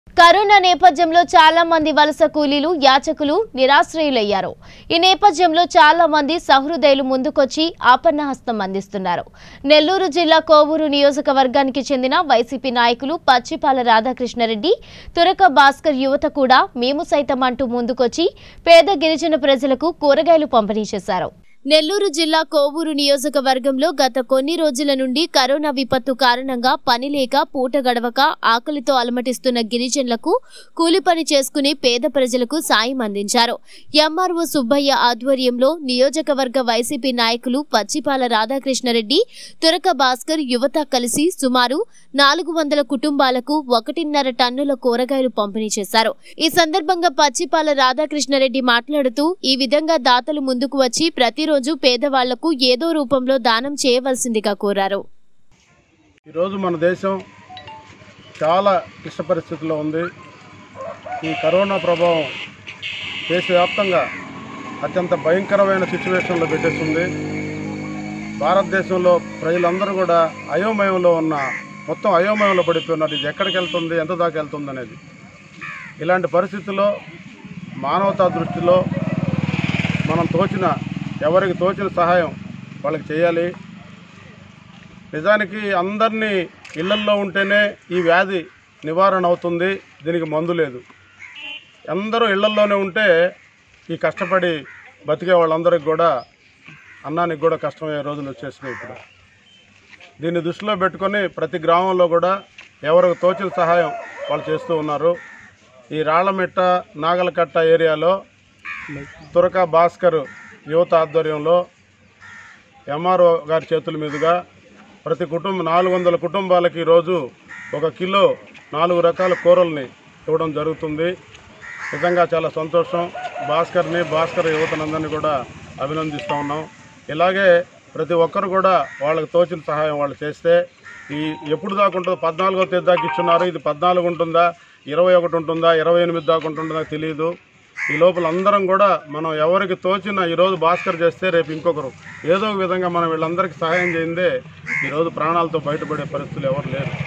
corona నేపథ్యంలో చాలా మంది వలస కూలీలు యాచకులు నిరాశ్రయులయ్యారు ఈ నేపథ్యంలో చాలా మంది సహృదయులు ముందుకొచ్చి ఆపన్నహస్తం అందిస్తున్నారు నెల్లూరు జిల్లా కోవూరు నియోజకవర్గానికి చెందిన వైసీపీ నాయకులు పచ్చిపాల రాధాకృష్ణారెడ్డి తురక భాస్కర్ యువత కూడా మేము సైతం అంటూ ముందుకొచ్చి పేద గిరిజన ప్రజలకు కూరగాయలు పంపిణీ చేశారు నెల్లూరు జిల్లా కోవూరు నియోజకవర్గంలో గత కొన్ని రోజుల నుండి కరోనా విపత్తు కారణంగా పని లేక పూట గడవక ఆకలితో అలమటిస్తున్న గిరిజనులకు కూలి పని చేసుకునే పేద ప్రజలకు సాయం అందించారు ఎంఆర్ఓ సుబ్బయ్య ఆధ్వర్యంలో నియోజకవర్గ వైసీపీ నాయకులు పచ్చిపాల రాధాకృష్ణారెడ్డి తురక భాస్కర్ యువత కలిసి సుమారు నాలుగు వందల కుటుంబాలకు ఒకటిన్నర టన్నుల కూరగాయలు పంపిణీ చేశారు ఈ సందర్భంగా పచ్చిపాల రాధాకృష్ణారెడ్డి మాట్లాడుతూ ఈ విధంగా దాతలు ముందుకు వచ్చి ప్రతిరోజు పేదవాళ్లకు ఏదో రూపంలో దానం చేయవలసిందిగా కోరారు ఈరోజు మన దేశం చాలా క్లిష్ట పరిస్థితుల్లో ఉంది ఈ కరోనా ప్రభావం దేశవ్యాప్తంగా అత్యంత భయంకరమైన సిచ్యువేషన్లో పెట్టేస్తుంది భారతదేశంలో ప్రజలందరూ కూడా అయోమయంలో ఉన్న మొత్తం అయోమయంలో పడిపోయినారు ఇది ఎక్కడికి వెళ్తుంది ఎంత దాకా వెళ్తుంది అనేది ఇలాంటి పరిస్థితుల్లో మానవతా దృష్టిలో మనం తోచిన ఎవరికి తోచిన సహాయం వాళ్ళకి చేయాలి నిజానికి అందరినీ ఇళ్లల్లో ఉంటేనే ఈ వ్యాధి నివారణ అవుతుంది దీనికి మందు లేదు అందరూ ఇళ్లల్లోనే ఉంటే ఈ కష్టపడి బతికే వాళ్ళందరికీ కూడా అన్నానికి కూడా కష్టమయ్యే రోజులు వచ్చేసినాయి ఇప్పుడు దీన్ని దృష్టిలో పెట్టుకొని ప్రతి గ్రామంలో కూడా ఎవరికి తోచిన సహాయం వాళ్ళు చేస్తూ ఉన్నారు ఈ రాళ్లమిట్ట నాగలకట్ట ఏరియాలో తురక భాస్కర్ యువత ఆధ్వర్యంలో ఎంఆర్ఓ గారి చేతుల మీదుగా ప్రతి కుటుంబం నాలుగు వందల కుటుంబాలకి ఈరోజు ఒక కిలో నాలుగు రకాల కూరల్ని ఇవ్వడం జరుగుతుంది నిజంగా చాలా సంతోషం భాస్కర్ని భాస్కర్ యువతనందరినీ కూడా అభినందిస్తూ ఉన్నాం ఇలాగే ప్రతి ఒక్కరు కూడా వాళ్ళకి తోచిన సహాయం వాళ్ళు చేస్తే ఈ ఎప్పుడు దాకా ఉంటుందో పద్నాలుగో తేదీ దాకా ఇచ్చున్నారు ఇది పద్నాలుగు ఉంటుందా ఇరవై ఒకటి ఉంటుందా ఇరవై ఎనిమిది దాకా ఉంటుందా తెలియదు ఈ లోపల అందరం కూడా మనం ఎవరికి తోచిన ఈరోజు భాస్కర్ చేస్తే రేపు ఇంకొకరు ఏదో ఒక విధంగా మనం వీళ్ళందరికీ సహాయం చేయిందే ఈరోజు ప్రాణాలతో బయటపడే పరిస్థితులు ఎవరు లేరు